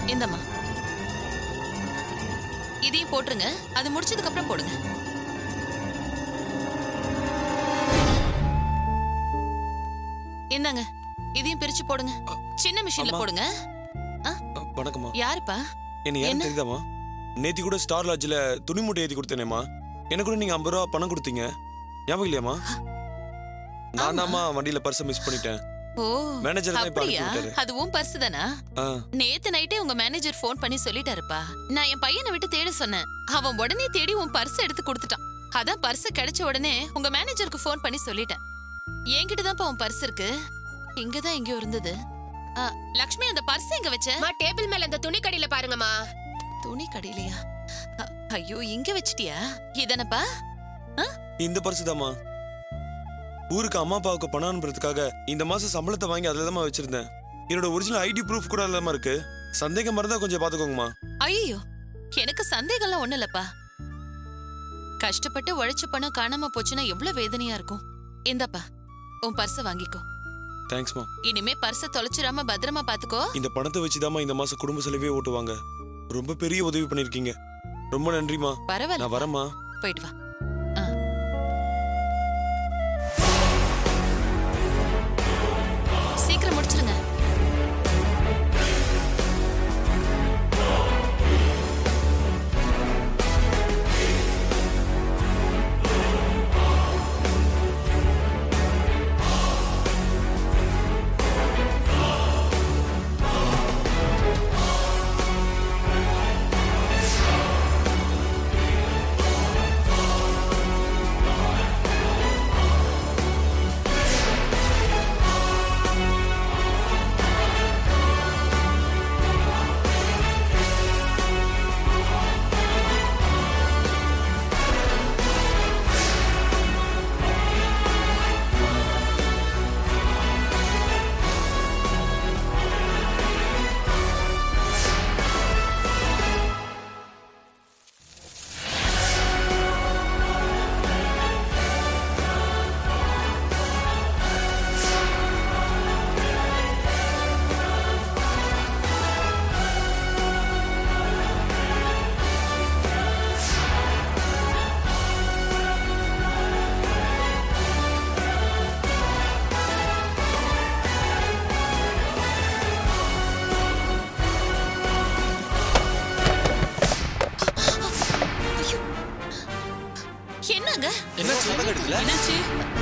இந்தம்மா இதையும் போட்டுருங்க அது முடிச்சதுக்கு அப்புறம் போடுங்க இந்தாங்க இதையும் பிரிச்சு போடுங்க சின்ன மிஷின்ல அம்மா. போடுங்க அ, வணக்கம்மா யாருப்பா என்ன யாரும் என்ன? தெரியுதாம்மா நேத்தி கூட ஸ்டார் லாட்ஜில் துணி மூட்டை ஏற்றி கொடுத்தேனேம்மா எனக்கு கூட நீங்க ஐம்பது ரூபா பணம் கொடுத்தீங்க ஞாபகம் இல்லையாம்மா நான் தாம்மா வண்டியில பர்ஸை மிஸ் பண்ணிட்டேன் ஓ மேனேஜர் தான் இப்ப அனுப்பி அப்படியா விட்டாரு அது உன் பர்ஸ் தானா ஆ, நேத்து நைட்டே உங்க மேனேஜர் ஃபோன் பண்ணி சொல்லிட்டாருப்பா நான் என் பையனை விட்டு தேட சொன்னேன் அவன் உடனே தேடி உன் பர்ஸ் எடுத்து கொடுத்துட்டான் அதான் பர்ஸ் கிடைச்ச உடனே உங்க மேனேஜருக்கு ஃபோன் பண்ணி சொல்லிட்டேன் என்கிட்ட தான்ப்பா உன் பர்ஸ் இருக்கு இங்கதான் எங்கேயோ இருந்தது ஆ, லக்ஷ்மி அந்த பர்ஸ் எங்க வச்ச அம்மா டேபிள் மேல அந்த துணி கடையில பாருங்கம்மா துணி கடையிலையா அ, ஐயோ இங்க வச்சிட்டியா இதானப்பா இந்த பர்ஸ் தாம்மா ஊருக்கு அம்மா அப்பாவுக்கு பணம் அனுப்புறதுக்காக இந்த மாசம் சம்பளத்தை வாங்கி அதுல தான் வச்சிருந்தேன் என்னோட ஒரிஜினல் ஐடி ப்ரூஃப் கூட இல்லாம இருக்கு சந்தேகம் இருந்தா கொஞ்சம் பாத்துக்கோங்கம்மா ஐயோ எனக்கு சந்தேகம்லாம் ஒண்ணு இல்லப்பா கஷ்டப்பட்டு உழைச்ச பணம் காணாம போச்சுன்னா எவ்வளவு வேதனையா இருக்கும் இந்தப்பா உன் பர்ஸ வாங்கிக்கோ தேங்க்ஸ்மா இனிமே பர்ஸ தொலைச்சிடாம பத்திரமா பாத்துக்கோ இந்த பணத்தை வச்சுதாம்மா இந்த மாசம் குடும்ப செலவே ஓட்டுவாங்க ரொம்ப பெரிய உதவி பண்ணிருக்கீங்க ரொம்ப நன்றிமா பரவாயில்ல நான் வரேம்மா போயிட்டு வா ஆ. சீக்கிரம் முடிச்சிருங்க ஐயோ. என்னங்க என்னாச்சு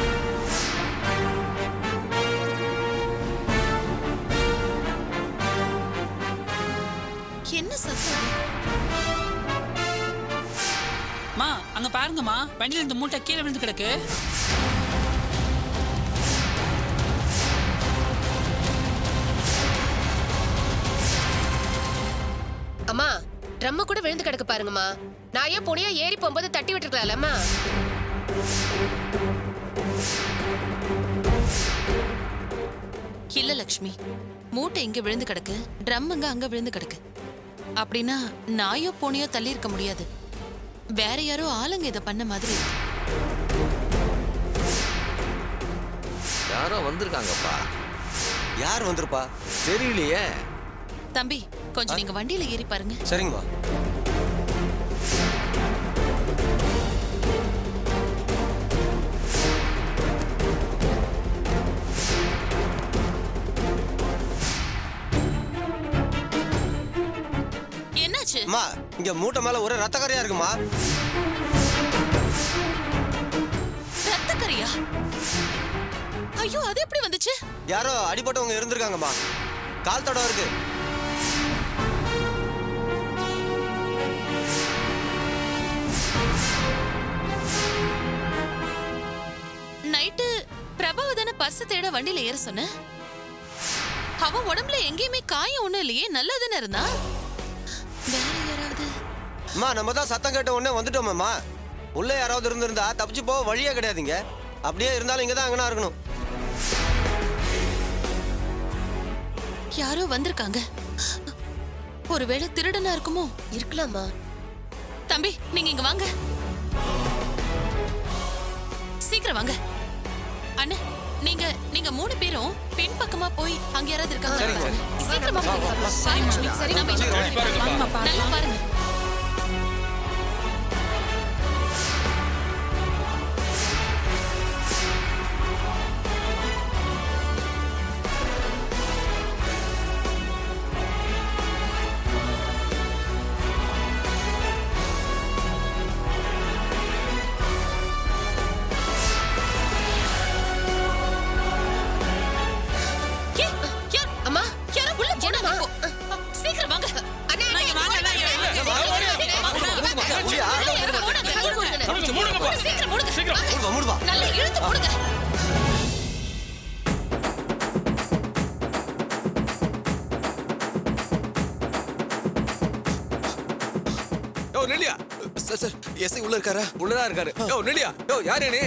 என்ன சத்தம் மா அங்க பாருங்கம்மா வண்டியில இந்த மூட்டை கீழே விழுந்து கிடக்கு அம்மா ட்ரம் கூட விழுந்து கிடக்கு பாருங்கம்மா நான் ஏன் பொடியா ஏறி போகும்போது தட்டி விட்டுருக்கலாம்மா இல்ல லக்ஷ்மி மூட்டை இங்க விழுந்து கிடக்கு ட்ரம்முங்க அங்க விழுந்து கிடக்கு அப்படின்னா நாயோ பூனையோ தள்ளி இருக்க முடியாது வேற யாரோ ஆளுங்க இத பண்ண மாதிரி இருக்கு. யாரோ வந்திருக்காங்கப்பா யார் வந்திருப்பா தெரியலையே தம்பி கொஞ்சம் நீங்க வண்டியில ஏறி பாருங்க சரிங்கம்மா என்னாச்சு அம்மா இங்க மூட்டை மேல ஒரே ரத்த கரையா இருக்குமா ரத்தக்கரியா ஐயோ அது எப்படி வந்துச்சு யாரோ அடிபட்டவங்க இருந்திருக்காங்கம்மா கால் தடம் இருக்கு நைட்டு பிரபாவ தானே பர்ஸ் தேட வண்டியில ஏற சொன்ன அவன் உடம்புல எங்கேயுமே காயம் ஒண்ணும் இல்லையே நல்லா தானே இருந்தா வேற யாராவது அம்மா நம்ம தான் சத்தம் கேட்ட உடனே வந்துட்டோமேம்மா உள்ள யாராவது இருந்திருந்தா தப்பிச்சு போக வழியே கிடையாதுங்க அப்படியே இருந்தாலும் இங்க தான் அங்கனா இருக்கணும் யாரோ வந்திருக்காங்க ஒருவேளை திருடனா இருக்குமோ இருக்கலாமா தம்பி நீங்க இங்க வாங்க சீக்கிரம் வாங்க அண்ணே நீங்க நீங்க மூணு பேரும் பின் பக்கமா போய் அங்க யாராவது இருக்காங்க சரிங்க, சரி. சீக்கிரமா போங்க வாங்க, லட்சுமி. சரி, நம்ம சரி, இன்னும் பாருங்க, நல்லா பாருங்க. நல்லா பாருங்க ஏ, யார்? அம்மா யாரோ உள்ள போனாங்க என்னம்மா? இப்போ. சீக்கிரம் வாங்க அண்ணா நான் இங்க வாங்க, நான் இங்க வாங்க. புரியா? யாரோ போனாங்க. சீக்கிரம் மூடுங்க. மூடுவா மூடுவா நல்லா இழுத்து போடுங்க யோ நெல்லியா சார் சார் எஸ்ஐ உள்ள இருக்காரா உள்ளதான் இருக்காரு யோ நெல்லியா யோ யாரு நீ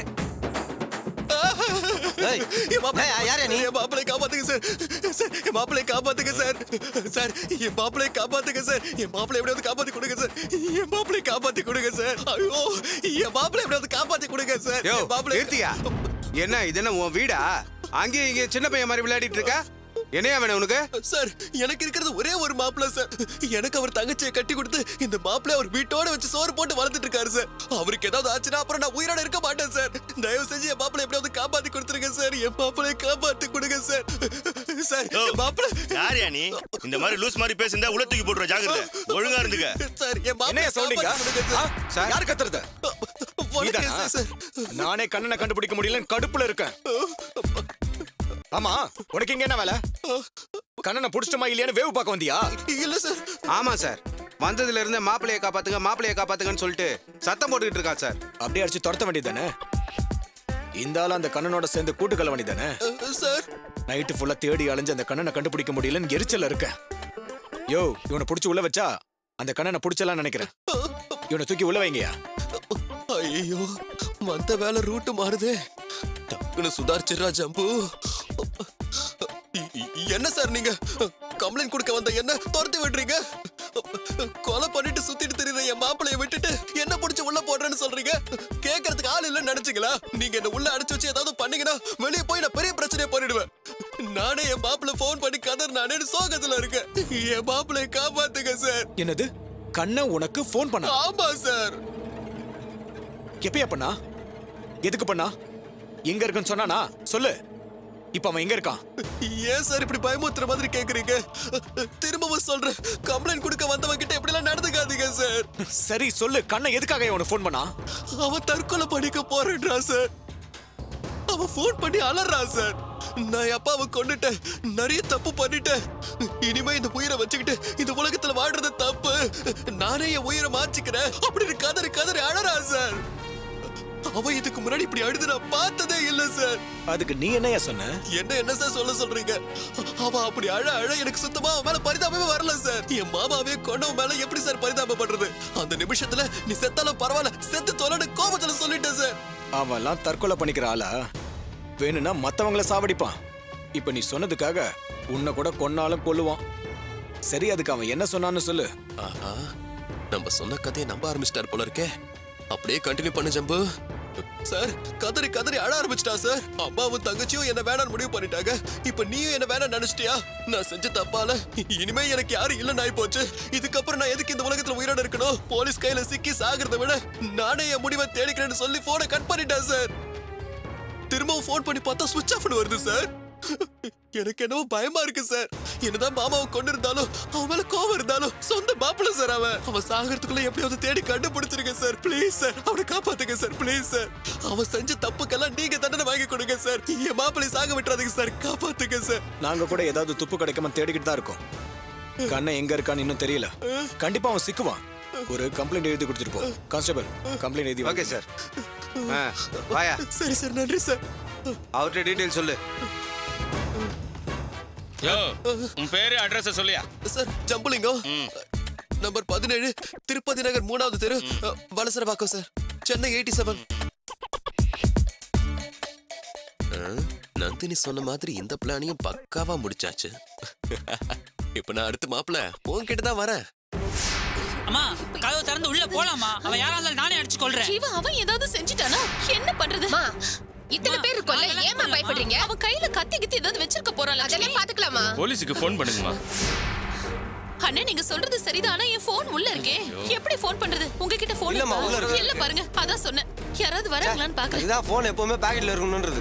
ஏய், ஏய், யாரே நீ என் மாப்பிளை காப்பாத்துங்க சார் சார் என் மாப்பிளை காப்பாத்துங்க சார் சார் என் மாப்பிளை காப்பாத்துங்க சார் என் மாப்பிளை எப்படியாவது காப்பாத்தி கொடுங்க சார் என் மாப்பிளை காப்பாத்தி கொடுங்க சார் ஐயோ என் மாப்பிளை எப்படியாவது காப்பாத்தி கொடுங்க சார் யோ என் மாப்பிளை நிறுத்தியா என்ன இது என்ன உன் வீடா அங்கேயும் இங்கே சின்ன பையன் மாதிரி விளையாடிட்டு இருக்க என்னையா வேணும் உனக்கு சார் எனக்கு இருக்கிறது ஒரே ஒரு மாப்பிளை சார் எனக்கு அவர் தங்கச்சியை கட்டி கொடுத்து இந்த மாப்பிளை அவர் வீட்டோட வச்சு சோறு போட்டு வளர்த்துட்டு இருக்காரு சார் அவருக்கு ஏதாவது ஆச்சுன்னா அப்புறம் நான் உயிரோட இருக்க மாட்டேன் சார் தயவு செஞ்சு என் மாப்பிளை எப்படியாவது காப்பாத்தி கொடுத்துருங்க சார் என் மாப்பிளை காப்பாத்தி கொடுங்க சார் சார் என் மாப்பிளை யாரியா நீ இந்த மாதிரி லூஸ் மாதிரி பேசியிருந்தா உள்ள தூக்கி போட்டுற ஜாக்கிரதை ஒழுங்கா இருந்துக்க சார் என் மாப்பிளை என்னையா சொல்றீங்க காப்பாத்தி கொடுங்க ஆ, சார். யார் கத்துறது வணக்கம் நீதானா? சார். நானே கண்ணனை கண்டுபிடிக்க முடியலன்னு கடுப்புல இருக்கேன் ஆமா உனக்கு இங்க என்ன வேலை கண்ணனை புடிச்சிட்டமா இல்லையான்னு வேவு பார்க்க வந்தியா இல்ல சார் ஆமா சார் வந்ததுல இருந்து மாப்பிளைய காப்பாத்துங்க மாப்பிளைய காப்பாத்துங்கன்னு சொல்லிட்டு சத்தம் போட்டுக்கிட்டு இருக்கா சார் அப்படியே அடிச்சு துரத்த வேண்டியதானே இந்த ஆள் அந்த கண்ணனோட சேர்ந்து கூட்டுக்கல வேண்டியதானே சார் நைட்டு ஃபுல்லா தேடி அலைஞ்சு அந்த கண்ணனை கண்டுபிடிக்க முடியலன்னு எரிச்சல்ல இருக்கேன் யோ இவனை புடிச்சு உள்ள வச்சா அந்த கண்ணனை புடிச்சலாம் நினைக்கிறேன் இவனை தூக்கி உள்ள வைங்கயா ஐயோ மத்த வேலை ரூட்டு மாறுதே டக்குன்னு சுதாரிச்சிடுறா ஜம்பு இ- இ- என்ன சார் நீங்க கம்ப்ளைண்ட் கொடுக்க வந்த என்ன துரத்தி விடுறீங்க கொலை பண்ணிட்டு சுத்திட்டு தெரியுற என் மாப்பிளைய விட்டுட்டு என்ன புடிச்சு உள்ள போடுறேன்னு சொல்றீங்க கேட்கறதுக்கு ஆள் இல்லைன்னு நினைச்சீங்களா நீங்க என்ன உள்ள அடைச்சு வச்சு ஏதாவது பண்ணீங்கன்னா வெளியே போய் நான் பெரிய பிரச்சனையை பண்ணிடுவேன் நானே என் மாப்பிள ஃபோன் பண்ணி கதர் நானே சோகத்துல இருக்கேன் என் மாப்பிளைய காப்பாத்துங்க சார் என்னது கண்ணன் உனக்கு ஃபோன் பண்ணா ஆமா சார் எப்பயா பண்ணா எதுக்கு பண்ணா எங்க இருக்குன்னு சொன்னானா சொல்லு இப்ப அவன் எங்க இருக்கான் ஏன் சார் இப்படி பயமுறுத்துற மாதிரி கேக்குறீங்க திரும்பவும் சொல்றேன் கம்ப்ளைண்ட் கொடுக்க வந்தவங்க கிட்ட இப்படி எல்லாம் நடந்துக்காதீங்க சார் சரி சொல்லு கண்ணன் எதுக்காக உனக்கு ஃபோன் பண்ணா அவன் தற்கொலை பண்ணிக்க போறேன்றா சார் அவன் ஃபோன் பண்ணி அலறான் சார் நான் என் அப்பாவை கொண்டுட்டேன் நிறைய தப்பு பண்ணிட்டேன் இனிமே இந்த உயிரை வச்சுக்கிட்டு இந்த உலகத்துல வாழ்றது தப்பு நானே என் உயிரை மாச்சிக்கிறேன் அப்படின்னு கதறி கதறி அழறான் சார் அவன் இதுக்கு முன்னாடி இப்படி அழுது நான் பார்த்ததே இல்ல சார் அதுக்கு நீ என்னையா சொன்ன என்ன என்ன சார் சொல்ல சொல்றீங்க அவன் அப்படி அழ அழ எனக்கு சுத்தமா அவன் மேல பரிதாபமே வரல சார் என் மாமாவே கொண்டவன் மேல எப்படி சார் பரிதாபப்படுறது அந்த நிமிஷத்துல நீ செத்தாலும் பரவாயில்ல செத்து தொலைன்னு கோபத்துல சொல்லிட்டேன் சார் அவன்லாம் தற்கொலை பண்ணிக்கிற ஆளா வேணும்னா மத்தவங்கள சாவடிப்பான் இப்ப நீ சொன்னதுக்காக உன்னை கூட கொன்னாலும் கொல்லுவான் சரி அதுக்கு அவன் என்ன சொன்னான்னு சொல்லு ஆஹா நம்ம சொன்ன கதையை நம்ப ஆரம்பிச்சிட்டார் போல இருக்கே அப்படியே கண்டினியூ பண்ணு ஜம்பு சார் கதறி கதறி அழ ஆரம்பிச்சிட்டா சார் அம்மாவும் தங்கச்சியும் என்ன வேணாம்னு முடிவு பண்ணிட்டாங்க இப்ப நீயும் என்ன வேணாம் நினைச்சிட்டியா நான் செஞ்ச தப்பால இனிமே எனக்கு யாரும் இல்லைன்னு ஆயி போச்சு இதுக்கப்புறம் நான் எதுக்கு இந்த உலகத்துல உயிரோட இருக்கணும் போலீஸ் கையில சிக்கி சாகிறத விட நானே என் முடிவை தேடிக்கிறேன்னு சொல்லி போனை கட் பண்ணிட்டேன் சார் திரும்பவும் ஃபோன் பண்ணி பார்த்தா சுவிட்ச் ஆஃப் வருது சார் எனக்கு என்னவோ பயமா இருக்கு சார் என்னதான் மாமாவை கொண்டு இருந்தாலும் அவன் மேல கோவம் இருந்தாலும் சொந்த மாப்பிள்ள சார் அவன் அவன் சாகிறதுக்குள்ள எப்படியாவது தேடி கண்டுபிடிச்சிருங்க சார் ப்ளீஸ் சார் அவனை காப்பாத்துங்க சார் ப்ளீஸ் சார் அவன் செஞ்ச தப்புக்கெல்லாம் நீங்க தண்டனை வாங்கி கொடுங்க சார் என் மாப்பிள்ளை சாக விட்டுறாதீங்க சார் காப்பாத்துங்க சார் நாங்க கூட ஏதாவது துப்பு கிடைக்காம தேடிக்கிட்டு தான் இருக்கோம் கண்ணன் எங்க இருக்கான்னு இன்னும் தெரியல கண்டிப்பா அவன் சிக்குவான் ஒரு கம்ப்ளைண்ட் எழுதி கொடுத்துட்டு போ கான்ஸ்டபிள் கம்ப்ளைண்ட் எழுதி ஓகே சார் ஆ வாயா சரி சார் நன்றி சார் அவர்கிட்ட டீட்டெயில் சொல்லு யோ உன் பேரு அட்ரஸ் சொல்லியா சார் ஜம்புலிங்கம் நம்பர் பதினேழு திருப்பதி நகர் மூணாவது தெரு Valasaravakkam sir Chennai eighty seven Nandini சொன்ன மாதிரி இந்த பிளானையும் பக்காவா முடிச்சாச்சு இப்ப நான் அடுத்து மாப்பிள உன்கிட்ட தான் வரேன் அம்மா கதவு திறந்து உள்ள போலாமா அவன் யாரா இருந்தாலும் நானே அடிச்சு கொள்றேன் இவன் அவன் ஏதாவது செஞ்சுட்டானா என்ன பண்றது அம்மா இத்தனை பேர் இருக்கோம்ல ஏமா பயப்படுறீங்க அவன் கையில கத்தி கித்தி ஏதாவது வச்சிருக்க போறான் லட்சுமி அதெல்லாம் பாத்துக்கலாமா போலீஸுக்கு ஃபோன் பண்ணுங்கம்மா அண்ணே நீங்க சொல்றது சரிதான் ஆனா என் போன் உள்ள இருக்கே எப்படி போன் பண்றது உங்ககிட்ட போன் இல்லம்மா, உள்ள இருக்கு. இல்ல பாருங்க அதான் சொன்னேன் யாராவது வராங்களான்னு பாக்குறேன் இதுதான் போன் எப்பவுமே பாக்கெட்ல இருக்கணும்ன்றது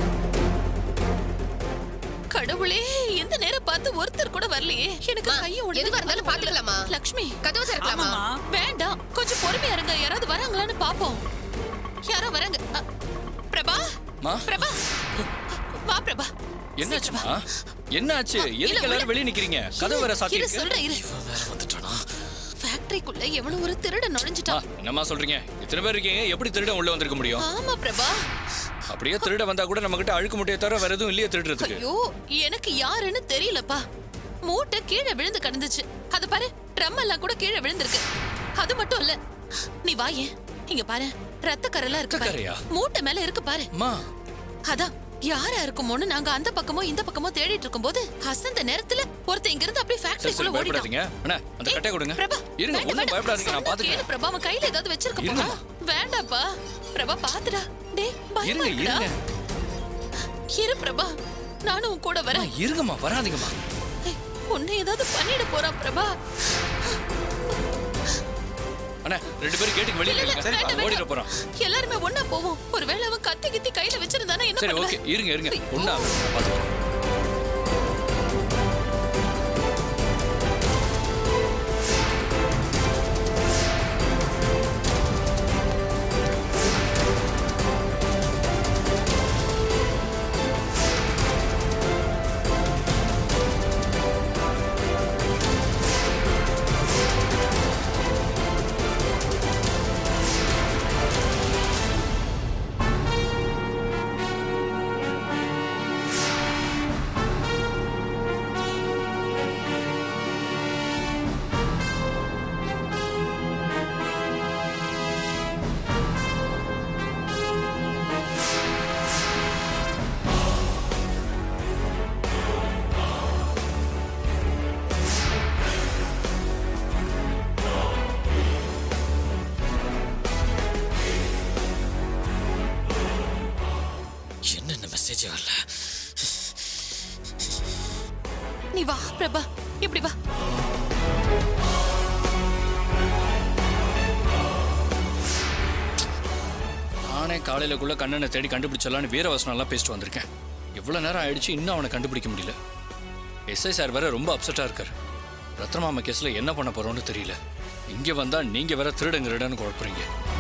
கடவுளே எந்த நேரம் பார்த்து ஒருத்தர் கூட வரலையே எனக்கு அம்மா, கைய உடனே எதுவா இருந்தாலும் பாத்துக்கலாமா? லக்ஷ்மி கதவு திறக்கலாமா ஆமாம்மா. வேண்டாம் கொஞ்சம் பொறுமையா இருங்க யாராவது வராங்களான்னு பாப்போம் யாரோ வராங்க அ, பிரபா மா? பிரபா வா பிரபா என்னாச்சுமா என்னாச்சு இல்ல, எதுக்கு உள்ள- எல்லாரும் வெளியே நிக்கிறீங்க கதவு வேற சாத்தி இரு இருக்கு சொல்றேன் இரு வேற வந்துட்டானா ஃபேக்டரிக்குள்ள எவ்வளவு ஒரு திருடன் ஆ, நுழைஞ்சிட்டான் என்னம்மா சொல்றீங்க இத்தனை பேர் இருக்கீங்க எப்படி திருட உள்ள வந்திருக்க முடியும் ஆமா பிரபா அப்படியே திருட வந்தா கூட நம்ம கிட்ட அழுக்கு முட்டையை தவிர வேற எதுவும் இல்லையே திருடுறதுக்கு ஐயோ எனக்கு யாருன்னு தெரியலப்பா மூட்டை கீழே விழுந்து கிடந்துச்சு அது பாரு ட்ரம் எல்லாம் கூட கீழே விழுந்திருக்கு அது மட்டும் இல்ல நீ வாயே இங்க பாரு ரத்த கரெல்லாம் இருக்கு பாரு. ரத்தக்கறையா? மூட்டை மேல இருக்கு பாரு அம்மா அதான் யாரா இருக்குமோன்னு நாங்க அந்த பக்கமோ இந்த பக்கமோ தேடிட்டு இருக்கும்போது அசந்த நேரத்துல ஒருத்தன் இங்க இருந்து அப்படியே சரி ஃபேக்டரிக்குள்ள சரி ஓடிட்டான் பயப்படாதீங்க அண்ணா அந்த ஏய், கட்டையை கொடுங்க பிரபா, இருங்க வேண்டாம், ஒண்ணும் வேண்டாம். பயப்படாதீங்க நான் சொன்னா பாத்துக்கிறேன் கேளு, பிரபா அவன் கையில ஏதாவது வச்சிருக்க போறா வேண்டாப்பா பிரபா பாத்துடா டேய் பயமா இருங்க இருக்குடா இருங்க இரு பிரபா நானும் உன் கூட அம்மா, வரேன் இருங்கம்மா வராதீங்கம்மா ஏய், உன்னை ஏதாவது பண்ணிட போறா பிரபா அண்ணா ரெண்டு பேரும் கேட்டுக்கு வெளியே இல்ல, இல்ல, நில்லுங்க. வேண்டாம், அவன் ஓடிட வேண்டாம். போறான் எல்லாருமே ஒண்ணா போவோம் ஒருவேளை அவன் கத்தி கித்தி கையில வச்சிருந்தானா என்ன சரி பண்ணுவ? ஓகே இருங்க இருங்க ஐயோ. ஒண்ணா பாத்துக்கிறேன் என்னென்ன மெசேஜ் வரல நீ வா பிரபா இப்படி வா நானே காலையிலக்குள்ள கண்ணனை தேடி கண்டுபிடிச்சலான்னு வீரவசனம் எல்லாம் பேசிட்டு வந்திருக்கேன் இவ்வளவு நேரம் ஆயிடுச்சு இன்னும் அவனை கண்டுபிடிக்க முடியல எஸ்ஐ சார் வேற ரொம்ப அப்செட்டா இருக்காரு ரத்னமாமா கேஸ்ல என்ன பண்ண போறோம்னு தெரியல இங்க வந்தா நீங்க வேற திருடங்கிறடன்னு குழப்புறீங்க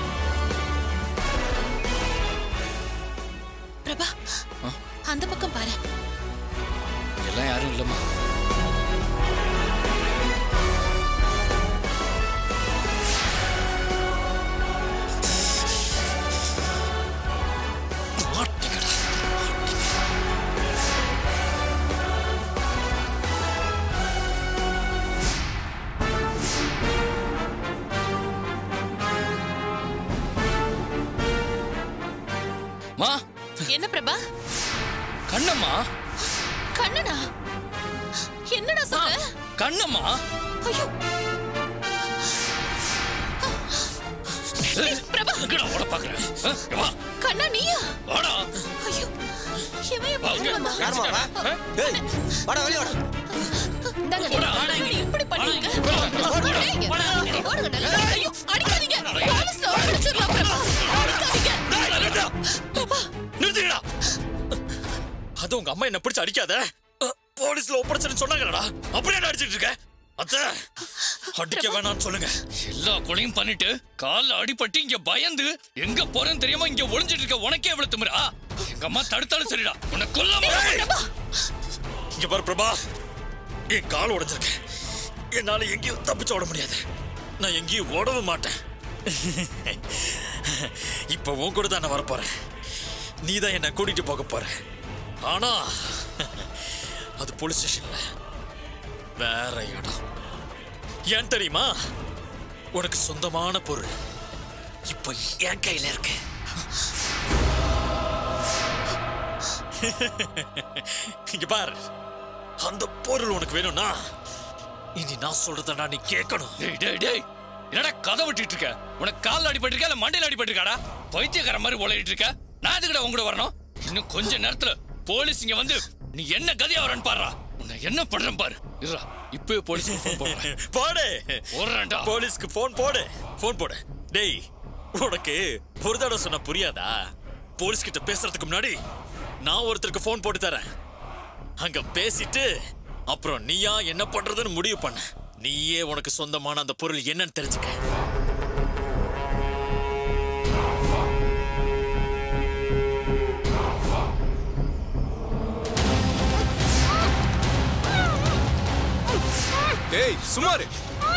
பிரபா அந்த பக்கம் பாரு எல்லாம் யாரும் இல்லம்மா மாட்டிக்கடா. மா என்ன பிரபா கண்ணம்மா கண்ணனா என்னடா சொல்ற கண்ணம்மா ஐயோ ஏய், பிரபா எங்கடா ஓட பாக்குறேன் ஆ, இங்க வா கண்ணா நீயா வாடா ஐயோ இவன் எப்படி வாங்க. வருவாமா? யாரும்மா வா? டேய் வாடா வெளிய வாடா இந்தாங்க போடா. நீ இப்படி பண்ணீங்க ஓடுங்க. ஓடுங்க நல்லா ஐயோ அடிக்காதீங்க போலீஸ்ல ஒப்படைச்சிடலாம் பிரபா அடிக்காதீங்க பிரபா நிறுத்திடா அது உங்க அம்மா என்ன பிடிச்சு அடிக்காத அ, போலீஸ்ல ஒப்படைச்சுன்னு சொன்னாங்கடா அப்படியே என்ன அடிச்சிட்டு இருக்க அத்த அடிக்க வேணாம்னு சொல்லுங்க எல்லா கொலையும் பண்ணிட்டு கால்ல அடிபட்டு இங்க பயந்து எங்க போறேன்னு தெரியாம இங்க ஒளிஞ்சிட்டு இருக்க உனக்கே எவ்வளவு திமிரா எங்க அம்மா தடுத்தாலும் சரிடா உன்னை கொல்லாம பிரபா இங்க பாரு பிரபா என் கால் உடைஞ்சிருக்கு என்னால எங்கேயும் தப்பிச்சு ஓட முடியாது நான் எங்கேயும் ஓடவும் மாட்டேன் இப்ப உன் கூட தான் நான் வரப்போறேன் நீ தான் என்னை கூட்டிட்டு போக போற ஆனா அது போலீஸ் ஸ்டேஷன்ல வேற இடம் ஏன் தெரியுமா உனக்கு சொந்தமான பொருள் இப்போ என் கையில இருக்கு இங்க பாரு அந்த பொருள் உனக்கு வேணும்னா இனி நான் சொல்றதடா நீ கேட்கணும் டேய் டேய் டேய் என்னடா கதை விட்டுட்டு இருக்க உனக்கு கால்ல அடிபட்டு இருக்கா இல்ல மண்டையில அடிபட்டு இருக்காடா பைத்தியக்கார மாதிரி உழையிட்டு இருக்க நான் எதுக்குடா உங்க கூட வரணும் இன்னும் கொஞ்ச நேரத்துல போலீஸ் இங்க வந்து நீ என்ன கதியா வரன்னு பாருடா உன்னை என்ன பண்றேன் பாரு இருடா இப்பவே போலீஸ்க்கு ஃபோன் போடுறேன் போடு போடுறேன்டா போலீஸ்க்கு போன் போடு போன் போடு டேய் உனக்கு ஒரு தடவை சொன்னா புரியாதா போலீஸ் கிட்ட பேசுறதுக்கு முன்னாடி நான் ஒருத்தருக்கு போன் போட்டு தரேன் அங்க பேசிட்டு அப்புறம் நீயா என்ன பண்றதுன்னு முடிவு பண்ண நீயே உனக்கு சொந்தமான அந்த பொருள் என்னன்னு தெரிஞ்சுக்க டேய் சுமாரு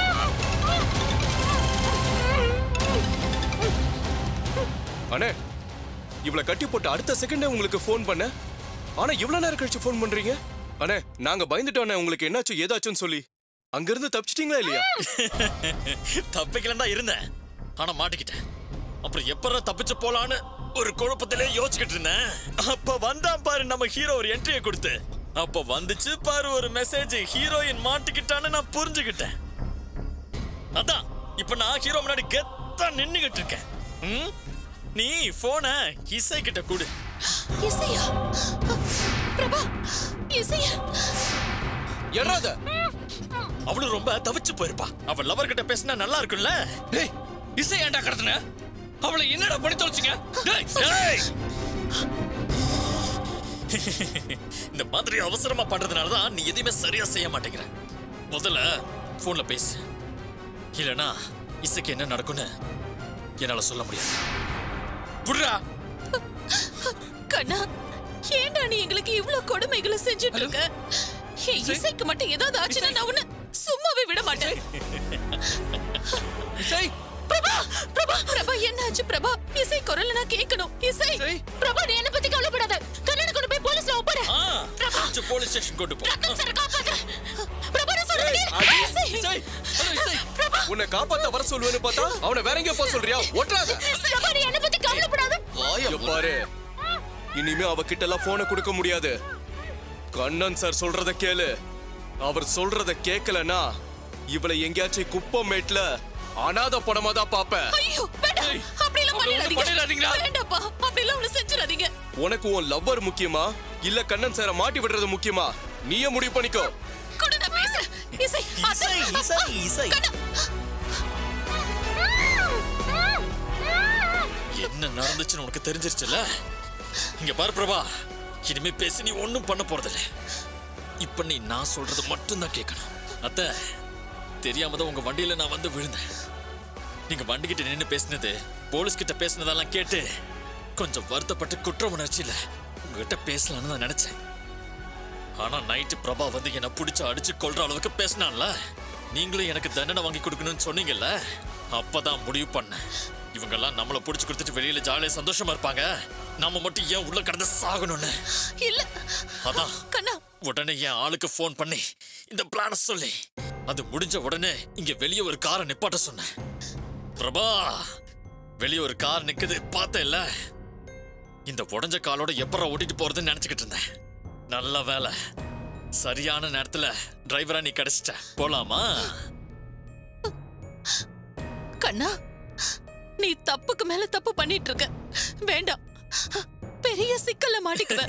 அண்ணே இவள கட்டி போட்டு அடுத்த செகண்டே உங்களுக்கு ஃபோன் பண்ண ஆனா இவ்வளவு நேரம் கழிச்சு ஃபோன் பண்றீங்க அண்ணே நாங்க பயந்துட்டோம் அண்ணே உங்களுக்கு என்னாச்சு ஏதாச்சும் சொல்லி அங்கிருந்து தப்பிச்சிட்டீங்களா இல்லையா தப்பிக்கலாம் தான் இருந்தேன் ஆனா மாட்டிக்கிட்டேன் அப்புறம் எப்பற தப்பிச்சு போலான்னு ஒரு குழப்பத்திலே யோசிச்சுக்கிட்டு இருந்தேன் அப்ப வந்தான் பாரு நம்ம ஹீரோ ஒரு என்ட்ரியை கொடுத்து அப்ப வந்துச்சு பாரு ஒரு மெசேஜ் ஹீரோயின் மாட்டிக்கிட்டான்னு நான் புரிஞ்சுக்கிட்டேன் அதான் இப்ப நான் ஹீரோ முன்னாடி கெத்தா நின்னுகிட்டு இருக்கேன் ம்? நீ போன இசை கிட்ட கொடு இசையா பிரபா இசையா எறாத அவளும் ரொம்ப தவிச்சு போயிருப்பா அவ லவர் கிட்ட பேசினா நல்லா இருக்கும்ல டேய் இசை ஏன்டா கடத்துன அவளை என்னடா பண்ணி தொலைச்சிங்க டேய் டேய்! இந்த மாதிரி அவசரமா பண்றதுனால தான் நீ எதையுமே சரியா செய்ய மாட்டேங்கிற முதல்ல போன்ல பேசு இல்லனா இசைக்கு என்ன நடக்கும்னு என்னால சொல்ல முடியாது புடுறா கண்ணா ஏன்டா நீ எங்களுக்கு இவ்ளோ கொடுமைகளை செஞ்சுட்டு இருக்க என் இசைக்கு மட்டும் ஏதாவது ஆச்சுன்னா நான் உன்னை சும்மாவே விட மாட்டேன் இசை பிரபா பிரபா பிரபா என்ன ஆச்சு பிரபா இசை குரல்ல நான் கேட்கணும் இசை பிரபா நீ என்ன பத்தி கவலைப்படாத கண்ணனை கொண்டு போய் போலீஸ்ல ஒப்பட ஆ, கொஞ்சம் போலீஸ் ஸ்டேஷன் கொண்டு போ ரத்தம் சார் காப்பாத்து பிரபா நான் சொல்றேன் இசை இசை உன்னை காப்பாத்த வர சொல்லுவேன்னு பார்த்தா அவனை வேற எங்கேயோ போக சொல்றியா ஒட்டாத பிரபா நீ என்ன பத்தி கவலைப்படாத இங்க பாரு இனிமே அவ கிட்ட எல்லாம் போனை கொடுக்க முடியாது கண்ணன் சார் சொல்றத கேளு அவர் சொல்றத கேட்கலனா இவளை எங்கேயாச்சும் குப்பமேட்ல அனாத படமா தான் பாப்பேன் ஐயோ வேண்டாம் அப்படி எல்லாம் அவளை ஒண்ணும் பண்ணிடாதீங்க பண்ணிடாதீங்கடா. வேண்டாப்பா அப்படி எல்லாம் ஒண்ணு செஞ்சிடாதீங்க உனக்கு உன் லவ்வர் முக்கியமா இல்ல கண்ணன் சார மாட்டி விடுறது முக்கியமா நீயே முடிவு பண்ணிக்கோ கூட நான் பேசுறேன் இசை இசை இசை இசை என்ன நடந்துச்சுன்னு உனக்கு தெரிஞ்சிருச்சுல இங்க பாரு பிரபா இனிமே பேசி நீ ஒண்ணும் பண்ண போறதில்ல இப்ப நீ நான் சொல்றது மட்டும்தான் கேட்கணும் அத்த தெரியாம தான் உங்க வண்டியில நான் வந்து விழுந்தேன் நீங்க வண்டி கிட்ட நின்னு பேசினது போலீஸ் கிட்ட பேசினதெல்லாம் கேட்டு கொஞ்சம் வருத்தப்பட்டு குற்ற உணர்ச்சியில உங்ககிட்ட பேசலாம்னு நான் நினைச்சேன் ஆனா நைட்டு பிரபா வந்து என்ன பிடிச்சு அடிச்சு கொல்ற அளவுக்கு பேசினான்ல நீங்களும் எனக்கு தண்டனை வாங்கி கொடுக்கணும்னு சொன்னீங்கல்ல அப்பதான் முடிவு பண்ணேன் இவங்கெல்லாம் நம்மள பிடிச்சு கொடுத்துட்டு வெளியில ஜாலியா சந்தோஷமா இருப்பாங்க நம்ம மட்டும் ஏன் உள்ள கடந்து சாகணும்னு இல்ல அதான் கண்ணா உடனே என் ஆளுக்கு ஃபோன் பண்ணி இந்த பிளான சொல்லி அது முடிஞ்ச உடனே இங்க வெளியே ஒரு காரை நிப்பாட்ட சொன்னேன் பிரபா வெளியே ஒரு கார் நிக்குது பார்த்தேல்ல இந்த உடஞ்ச காலோட எப்பறம் ஓட்டிட்டு போறதுன்னு நினைச்சுக்கிட்டு இருந்தேன் நல்ல வேலை சரியான நேரத்துல டிரைவரா நீ கிடைச்சிட்ட போலாமா கண்ணா நீ தப்புக்கு மேல தப்பு பண்ணிட்டு இருக்க வேண்டாம் பெரிய சிக்கல்ல மாட்டிக்குவ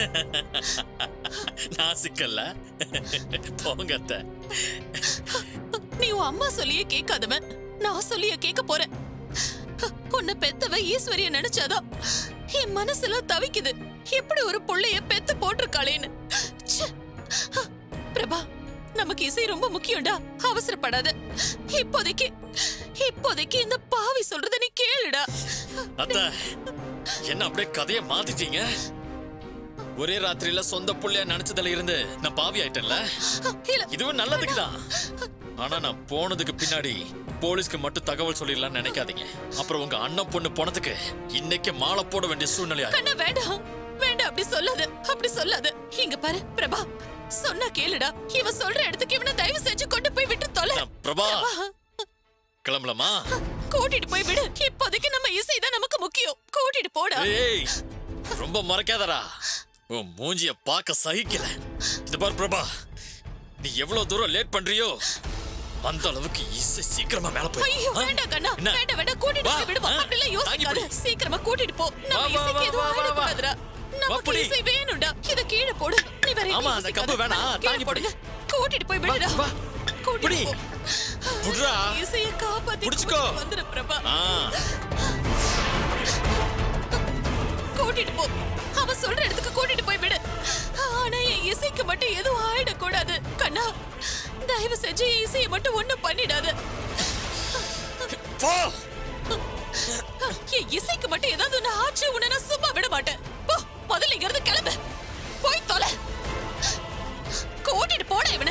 நான் சிக்கல்ல போங்க அத்தை நீ உன் அம்மா சொல்லியே கேட்காதவன் நான் சொல்லியே கேட்க போறேன் உன்னை பெத்தவ ஈஸ்வரிய நினைச்சாதான் என் மனசெல்லாம் தவிக்குது எப்படி ஒரு புள்ளைய பெத்து போட்டிருக்காளேன்னு ச்சே. பிரபா நமக்கு இசை ரொம்ப முக்கியம்டா அவசரப்படாத இப்போதைக்கு இப்போதைக்கு இந்த பாவி சொல்றத நீ கேளுடா அத்த என்ன அப்படியே கதைய மாத்திட்டீங்க ஒரே ராத்திரியில சொந்த புள்ளையா நினைச்சதுல இருந்து நான் பாவி ஆயிட்டேன்ல இல்ல இதுவும் நல்லதுக்கு தான் ஆனா நான் போனதுக்கு பின்னாடி போலீஸ்க்கு மட்டும் தகவல் சொல்லிடலாம்னு நினைக்காதீங்க அப்புறம் உங்க அண்ணன் பொண்ணு போனதுக்கு இன்னைக்கு மாலை போட வேண்டிய சூழ்நிலையா கண்ணா வேண்டாம் வேண்டாம் அப்படி சொல்லாத அப்படி சொல்லாத இங்க பாரு பிரபா சொன்னா கேளுடா இவ சொல்ற இடத்துக்கு இவனை தயவு செஞ்சு கொண்டு போய் விட்டு தொலை பிரபா கிளம்பலாமா கூட்டிட்டு போய் விடு இப்போதைக்கு நம்ம இசை தான் நமக்கு முக்கியம் கூட்டிட்டு போடா ஏய் ரொம்ப மறக்காதடா உன் மூஞ்சிய பார்க்க சகிக்கல இந்த பார் பிரபா நீ எவ்வளவு தூரம் லேட் பண்றியோ அந்த அளவுக்கு இசை சீக்கிரமா மேல போய் ஐயோ வேண்டாம் கண்ணா என்ன? வேண்டாம் வேண்டாம் கூட்டிட்டு வா, போய் விடுவா ஆ, அப்படிலாம் தாங்கி யோசிக்காத பிடி. சீக்கிரமா கூட்டிட்டு போ நம்ம வா, வா, இசைக்கு வா, எதுவும் வா, வா, வா. ஆயிடக்கூடாதுடா நமக்கு புடி. இசை வேணும்டா இத கீழே போடு நீ வேற ஆமா, எங்கேயும் அந்த யோசிக்காத. கம்பு வேணாம், கீழே தாங்கி போடுங்க கூட்டிட்டு போய் விடுடா வா. கூட்டிட்டு புடி. போ புடுறா. இசைய காப்பாத்தி புடிச்சுக்கோ. வந்துரு பிரபா ஆ கூட்டிட்டு போ அவ சொல்ற இடத்துக்கு கூட்டிட்டு போய் விடு ஆனா என் இசைக்கு மட்டும் எதுவும் ஆயிடக்கூடாது கண்ணா தயவு செஞ்சு என் இசையை மட்டும் ஒண்ணும் பண்ணிடாத போ என் இசைக்கு மட்டும் ஏதாவது ஒண்ணு ஆச்சு உன்னை நான் சும்மா விட மாட்டேன் போ முதல்ல இங்க இருந்து கிளம்பு போய் தொலை கூட்டிட்டு போட இவனை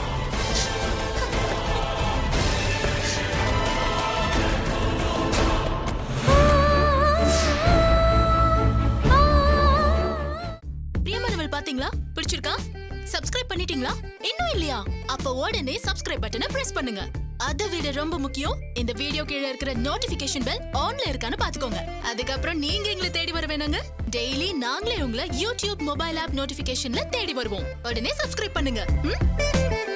பிரியமானவள் பாத்தீங்களா பிடிச்சிருக்கா சப்ஸ்கிரைப் பண்ணிட்டீங்களா இன்னும் இல்லையா அப்ப உடனே சப்ஸ்கிரைப் பட்டனை பிரஸ் பண்ணுங்க அதை விட ரொம்ப முக்கியம் இந்த வீடியோ கீழே இருக்கிற நோட்டிபிகேஷன் பெல் ஆன்ல இருக்கான்னு பாத்துக்கோங்க அதுக்கப்புறம் நீங்க எங்களை தேடி வர வேணாங்க டெய்லி நாங்களே உங்களை யூடியூப் மொபைல் ஆப் நோட்டிபிகேஷன்ல தேடி வருவோம் உடனே சப்ஸ்கிரைப் பண்ணுங்க ம்?